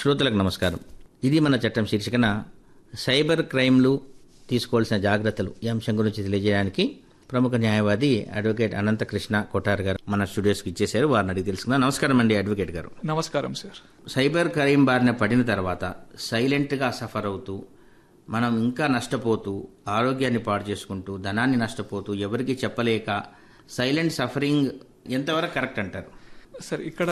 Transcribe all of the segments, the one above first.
శ్రోతలకు నమస్కారం ఇది మన చట్టం శీర్షికన సైబర్ క్రైమ్లు తీసుకోవాల్సిన జాగ్రత్తలు ఈ అంశం గురించి తెలియజేయడానికి ప్రముఖ న్యాయవాది అడ్వకేట్ అనంతకృష్ణ కొఠార్ గారు మన స్టూడియోస్కి ఇచ్చేశారు వారిని అడిగి తెలుసుకుందాం నమస్కారం అండి అడ్వకేట్ గారు నమస్కారం సార్ సైబర్ క్రైమ్ బారిన పడిన తర్వాత సైలెంట్గా సఫర్ అవుతూ మనం ఇంకా నష్టపోతూ ఆరోగ్యాన్ని పాడు చేసుకుంటూ ధనాన్ని నష్టపోతూ ఎవరికి చెప్పలేక సైలెంట్ సఫరింగ్ ఎంతవరకు కరెక్ట్ అంటారు సార్ ఇక్కడ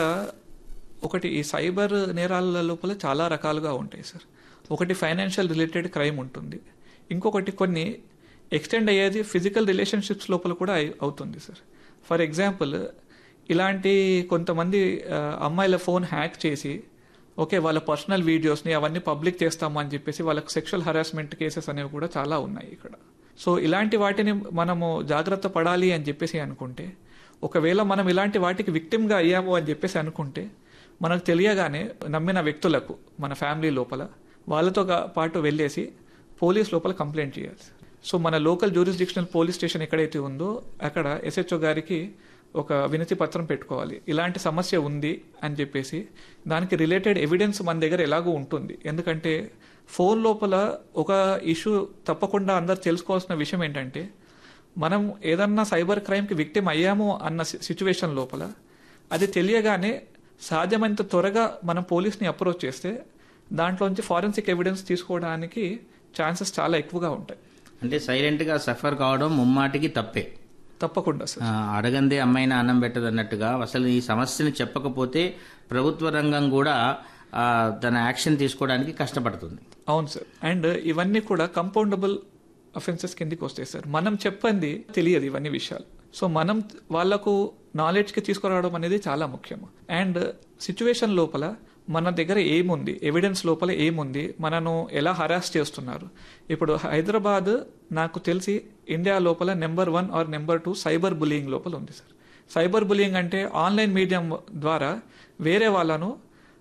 ఒకటి ఈ సైబర్ నేరాల లోపల చాలా రకాలుగా ఉంటాయి సార్ ఒకటి ఫైనాన్షియల్ రిలేటెడ్ క్రైమ్ ఉంటుంది ఇంకొకటి కొన్ని ఎక్స్టెండ్ అయ్యేది ఫిజికల్ రిలేషన్షిప్స్ లోపల కూడా అయి- అవుతుంది సార్ ఫర్ ఎగ్జాంపుల్ ఇలాంటి కొంతమంది ఆ, అమ్మాయిల ఫోన్ హ్యాక్ చేసి ఓకే వాళ్ళ పర్సనల్ వీడియోస్ని అవన్నీ పబ్లిక్ చేస్తాము అని చెప్పేసి వాళ్ళకి సెక్షువల్ హరాస్మెంట్ కేసెస్ అనేవి కూడా చాలా ఉన్నాయి ఇక్కడ సో ఇలాంటి వాటిని మనము జాగ్రత్త పడాలి అని చెప్పేసి అనుకుంటే ఒకవేళ మనం ఇలాంటి వాటికి విక్టిమ్గా అయ్యాము అని చెప్పేసి అనుకుంటే మనకు తెలియగానే నమ్మిన వ్యక్తులకు మన ఫ్యామిలీ లోపల వాళ్ళతో గా- పాటు వెళ్ళేసి పోలీస్ లోపల కంప్లైంట్ చేయాలి సో మన లోకల్ జ్యూరిస్డిక్షనల్ పోలీస్ స్టేషన్ ఎక్కడైతే ఉందో అక్కడ ఎస్హెచ్ఓ గారికి ఒక వినతి పత్రం పెట్టుకోవాలి ఇలాంటి సమస్య ఉంది అని చెప్పేసి దానికి రిలేటెడ్ ఎవిడెన్స్ మన దగ్గర ఎలాగో ఉంటుంది ఎందుకంటే ఫోన్ లోపల ఒక ఇష్యూ తప్పకుండా అందరు తెలుసుకోవాల్సిన విషయం ఏంటంటే మనం ఏదన్నా సైబర్ క్రైమ్కి విక్టిమ్ అయ్యాము అన్న సిచ్యువేషన్ లోపల అది తెలియగానే సాధ్యమైనంత త్వరగా మనం పోలీస్ని అప్రోచ్ చేస్తే దాంట్లోంచి ఫారెన్సిక్ ఎవిడెన్స్ తీసుకోవడానికి ఛాన్సెస్ చాలా ఎక్కువగా ఉంటాయి అంటే సైలెంట్గా సఫర్ కావడం ముమ్మాటికి తప్పే తప్పకుండా సార్ ఆ, అడగందే అమ్మాయిన అన్నం పెట్టదు అన్నట్టుగా అసలు ఈ సమస్యని చెప్పకపోతే ప్రభుత్వ రంగం కూడా ఆ, తన యాక్షన్ తీసుకోవడానికి కష్టపడుతుంది అవును సార్ అండ్ ఇవన్నీ కూడా కంపౌండబుల్ అఫెన్సెస్ కిందికి వస్తాయి సార్ మనం చెప్పంది తెలియదు ఇవన్నీ విషయాలు సో మనం వాళ్లకు నాలెడ్జ్కి తీసుకురావడం అనేది చాలా ముఖ్యం అండ్ సిచ్యువేషన్ లోపల మన దగ్గర ఏముంది ఎవిడెన్స్ లోపల ఏముంది మనను ఎలా హరాస్ చేస్తున్నారు ఇప్పుడు హైదరాబాద్ నాకు తెలిసి ఇండియా లోపల number one or number two cyber bullying లోపల ఉంది సార్ సైబర్ బులియింగ్ అంటే ఆన్లైన్ మీడియం ద్వారా వేరే వాళ్ళను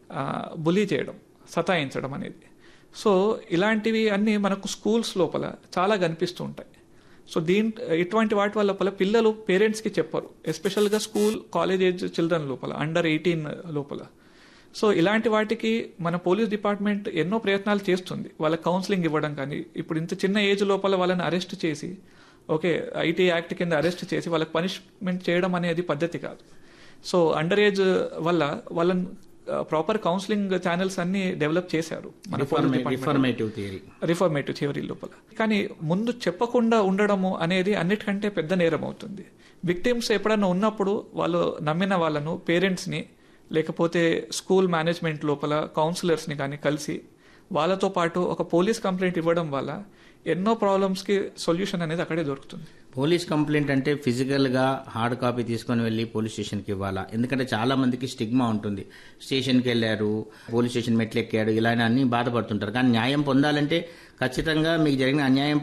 బులీ చేయడం సతాయించడం అనేది సో ఇలాంటివి అన్నీ మనకు స్కూల్స్ లోపల చాలా కనిపిస్తూ ఉంటాయి సో దీని ఇటువంటి వాటి వల్ల లోపల పిల్లలు పేరెంట్స్కి చెప్పరు ఎస్పెషల్గా స్కూల్ కాలేజ్ ఏజ్ చిల్డ్రన్ లోపల అండర్ ఎయిటీన్ లోపల సో ఇలాంటి వాటికి మన పోలీస్ డిపార్ట్మెంట్ ఎన్నో ప్రయత్నాలు చేస్తుంది వాళ్ళకి కౌన్సిలింగ్ ఇవ్వడం కానీ ఇప్పుడు ఇంత చిన్న ఏజ్ లోపల వాళ్ళని అరెస్ట్ చేసి ఓకే ఐటీ యాక్ట్ కింద అరెస్ట్ చేసి వాళ్ళకి పనిష్మెంట్ చేయడం అనేది పద్ధతి కాదు సో అండర్ ఏజ్ వల్ల వాళ్ళని ప్రాపర్ కౌన్సిలింగ్ ఛానల్స్ అన్ని డెవలప్ చేశారు మన police department reformative theory reformative theory లోపల కానీ ముందు చెప్పకుండా ఉండడము అనేది అన్నిటికంటే పెద్ద నేరం అవుతుంది విక్టిమ్స్ ఎప్పుడన్నా ఉన్నప్పుడు వాళ్ళు నమ్మిన వాళ్ళను పేరెంట్స్ని లేకపోతే స్కూల్ మేనేజ్మెంట్ లోపల కౌన్సిలర్స్ని కానీ కలిసి వాళ్ళతో పాటు ఒక పోలీస్ కంప్లైంట్ ఇవ్వడం వల్ల ఎన్నో ప్రాబ్లమ్స్కి సొల్యూషన్ అనేది అక్కడే దొరుకుతుంది పోలీస్ కంప్లైంట్ అంటే ఫిజికల్గా హార్డ్ కాపీ తీసుకొని వెళ్ళి పోలీస్ స్టేషన్కి ఇవ్వాలా ఎందుకంటే చాలా మందికి స్టిగ్మా ఉంటుంది స్టేషన్కి వెళ్ళారు పోలీస్ స్టేషన్ మెట్లు ఎక్కాడు ఇలా అన్ని బాధపడుతుంటారు కానీ న్యాయం పొందాలంటే ఖచ్చితంగా మీకు జరిగిన అన్యాయం